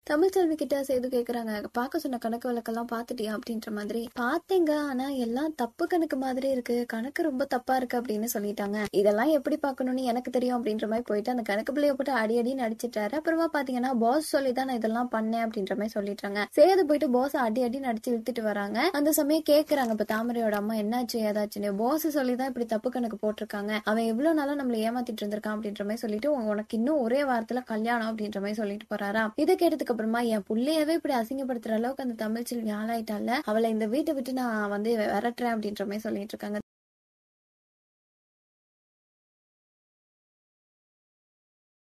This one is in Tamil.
தமிழ்ச்செல்வி கிட்ட சேது கேக்குறாங்க பார்க்க சொன்ன கணக்கு வழக்கெல்லாம் பாத்துட்டியா அப்படின்ற மாதிரி பார்த்தேங்க ஆனா எல்லாம் தப்பு கணக்கு மாதிரி இருக்கு கணக்கு ரொம்ப தப்பா இருக்கு அப்படின்னு சொல்லிட்டாங்க இதெல்லாம் எப்படி பார்க்கணும்னு எனக்கு தெரியும் அப்படின்ற மாதிரி போயிட்டு அந்த கணக்கு பிள்ளைய போட்டு அடி அடி நடிச்சிட்டாரு அப்புறமா பாத்தீங்கன்னா பாஸ் சொல்லி தான் நான் இதெல்லாம் பண்ணேன் அப்படின்ற மாதிரி சொல்லிட்டாங்க சேது போயிட்டு பாஸ் அடி அடி நடிச்சு இழுத்துட்டு வராங்க அந்த சமயம் கேக்குறாங்க இப்ப தாமரையோட அம்மா என்னாச்சு ஏதாச்சுன்னு பாஸ் சொல்லி தான் இப்படி தப்பு கணக்கு போட்டிருக்காங்க அவன் எவ்வளவு நாளா நம்மள ஏமாத்திட்டு இருந்திருக்கான் அப்படின்ற மாதிரி சொல்லிட்டு உன் உனக்கு இன்னும் ஒரே வாரத்துல கல்யாணம் அப்படின்ற மாதிரி சொல்லிட்டு போறாரா இதை கேட்டதுக்கு அப்புறமா என் புள்ளையவே இப்படி அசிங்கப்படுத்துற அளவுக்கு அந்த தமிழ் செல்வி ஆளாயிட்டால அவளை இந்த வீட்டை விட்டு நான் வந்து விரட்டுறேன் அப்படின்ற மாதிரி சொல்லிட்டு இருக்காங்க